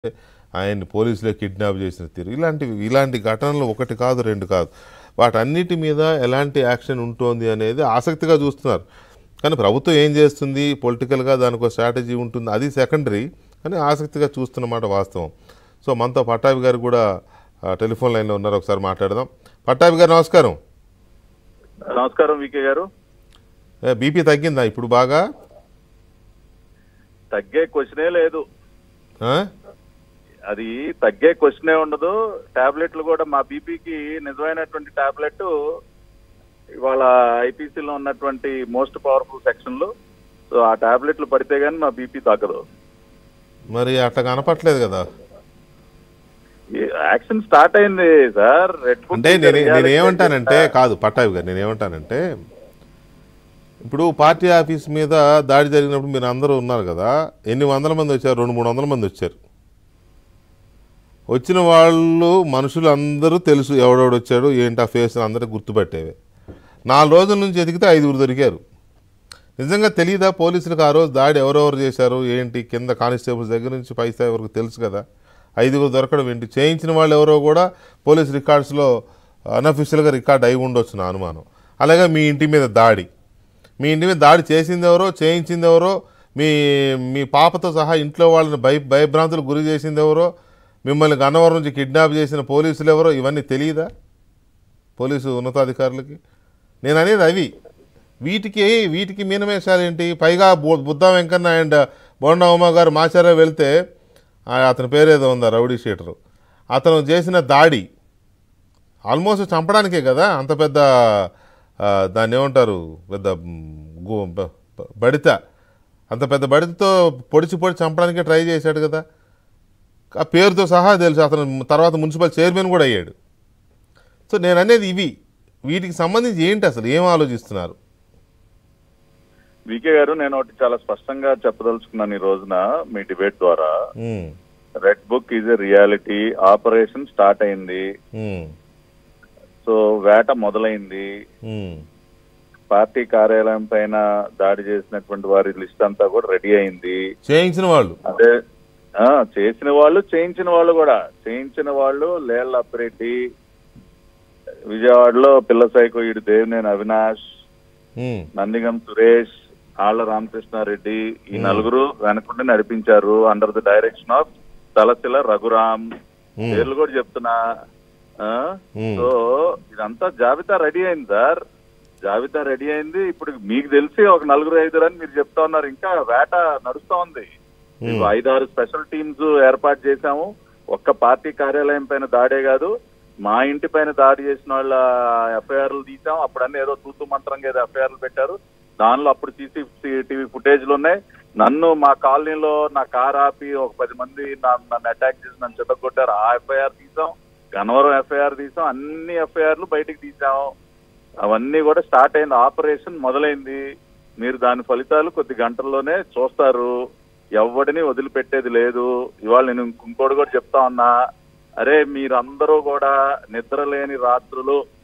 ఆయన్ని పోలీసులే కిడ్నాప్ చేసిన తీరు ఇలాంటివి ఇలాంటి ఘటనలు ఒకటి కాదు రెండు కాదు వాటన్నిటి మీద ఎలాంటి యాక్షన్ ఉంటుంది అనేది ఆసక్తిగా చూస్తున్నారు కానీ ప్రభుత్వం ఏం చేస్తుంది పొలిటికల్గా దానికి ఒక స్ట్రాటజీ ఉంటుంది అది సెకండరీ కానీ ఆసక్తిగా చూస్తున్నమాట వాస్తవం సో మనతో పట్టాభి గారు కూడా ఆ, టెలిఫోన్ లైన్లో ఉన్నారు ఒకసారి మాట్లాడదాం పట్టాభి గారు నమస్కారం నమస్కారం వికే గారు ఏ, బీపీ తగ్గిందా ఇప్పుడు బాగా తగ్గే క్వశ్చనే లేదు ఆ? అది తగ్గే క్వశ్చనే ఉండదు టాబ్లెట్లు కూడా మా బీపీకి నిజమైనటువంటి టాబ్లెట్ ఇవాళ ఐపీసీలో ఉన్నటువంటి మోస్ట్ పవర్ఫుల్ సెక్షన్లు సో ఆ టాబ్లెట్లు పడితే గానీ మా బీపీ తగ్గదు మరి అట్లా కనపట్లేదు కదా ఈ యాక్షన్ స్టార్ట్ అయింది సార్ రెడ్ బుక్ అంటే నేను నేను ఏమంటానంటే కాదు పట్టాభి గారు నేను ఏమంటానంటే ఇప్పుడు పార్టీ ఆఫీస్ మీద దాడి జరిగినప్పుడు మీరు అందరూ ఉన్నారు కదా ఎన్ని వందల మంది వచ్చారు రెండు మూడు వందల మంది వచ్చారు వచ్చిన వాళ్ళు మనుషులు అందరూ తెలుసు ఎవడెవడు వచ్చాడు ఏంటి ఆ ఫేస్ అందరూ గుర్తుపట్టేవే నాలుగు రోజుల నుంచి ఎదిగితే ఐదుగురు దొరికారు నిజంగా తెలియదా పోలీసులకు ఆ రోజు దాడి ఎవరెవరు చేశారు ఏంటి కింద కానిస్టేబుల్స్ దగ్గర నుంచి పై స్థాయి వరకు తెలుసు కదా ఐదుగురు దొరకడం ఏంటి చేయించిన వాళ్ళు ఎవరో కూడా పోలీస్ రికార్డ్స్లో అన్అఫీషియల్గా రికార్డ్ అయి ఉండొచ్చు నా అనుమానం అలాగే మీ ఇంటి మీద దాడి మీ ఇంటి మీద దాడి చేసింది ఎవరో చేయించింది ఎవరో మీ మీ పాపతో సహా ఇంట్లో వాళ్ళని భయ భయభ్రాంతులకు గురి చేసింది ఎవరో మిమ్మల్ని గన్నవరం నుంచి కిడ్నాప్ చేసిన పోలీసులు ఎవరో ఇవన్నీ తెలియదా పోలీసు ఉన్నతాధికారులకి నేను అనేది అవి వీటికి వీటికి మీనమేషాలు ఏంటి పైగా బు- బుద్ధా వెంకన్న అండ్ బోండా ఉమా గారు మాచారా వెళ్తే ఆ, అతని పేరేదో ఉందా రౌడీ షీటరు అతను చేసిన దాడి ఆల్మోస్ట్ చంపడానికే కదా అంత పెద్ద ఆ, దాన్ని ఏమంటారు పెద్ద మ్, గు- బ- బ- బడిత అంత పెద్ద బడితతో పొడిచి పొడి చంపడానికే ట్రై చేశాడు కదా ఆ పేరుతో సహా తెలుసు అతను తర్వాత మున్సిపల్ చైర్మన్ కూడా అయ్యాడు సో నేను అనేది ఇవి వీటికి సంబంధించి ఏంటి అసలు ఏం ఆలోచిస్తున్నారు వికే గారు నేను ఒకటి చాలా స్పష్టంగా చెప్పదలుచుకున్నాను ఈ రోజున మీ డిబేట్ ద్వారా um, red book is a reality operation start అయింది ఉమ్, సో వేట మొదలైంది ఉమ్, పార్టీ కార్యాలయం పైన దాడి చేసినటువంటి వారి లిస్ట్ అంతా కూడా రెడీ అయింది చేయించిన వాళ్ళు అదే ఆ చేసిన వాళ్ళు చేయించిన వాళ్ళు కూడా చేయించిన వాళ్ళు లేళ్ళ అప్పిరెడ్డి విజయవాడలో పిల్ల సైకోయుడు దేవినేని అవినాష్ ఉమ్, నందిగం సురేష్ ఆళ్ల రామకృష్ణారెడ్డి ఈ నలుగురు వెనకుండి నడిపించారు under the direction of Talasila Raghuram Hmm. పేర్లు కూడా చెప్తున్నా ఆ? Hmm. సో ఇదంతా జాబితా రెడీ అయింది సార్ జాబితా రెడీ అయింది ఇప్పుడు మీకు తెలిసి ఒక నలుగురు ఐదుగురు అని మీరు చెప్తా ఉన్నారు ఇంకా వేట నడుస్తా ఉంది ఇవి ఐదారు స్పెషల్ టీమ్స్ ఏర్పాటు చేశాము ఒక్క పార్టీ కార్యాలయం పైన దాడే కాదు మా ఇంటి పైన దాడి చేసిన వాళ్ళ ఎఫ్ఐఆర్లు తీసాం అప్పుడన్నీ ఏదో తూతు మంత్రంగా ఏదో ఎఫ్ఐఆర్లు పెట్టారు దానిలో అప్పుడు టీవీ ఫుటేజ్లు ఉన్నాయి నన్ను మా కాలనీలో నా కార్ ఆపి ఒక పది మంది నా- నన్ను అటాక్ చేసి నన్ను చెదగొట్టారు ఆ ఎఫ్ఐఆర్ తీసాం గన్నవరం ఎఫ్ఐఆర్ తీసాం అన్ని ఎఫ్ఐఆర్లు బయటికి తీసాం అవన్నీ కూడా స్టార్ట్ అయింది ఆపరేషన్ మొదలైంది మీరు దాని ఫలితాలు కొద్ది గంటల్లోనే చూస్తారు ఎవడిని వదిలిపెట్టేది లేదు ఇవాళ నేను ఇంకోటి కూడా చెప్తా ఉన్నా అరే మీరందరూ కూడా నిద్ర లేని రాత్రులు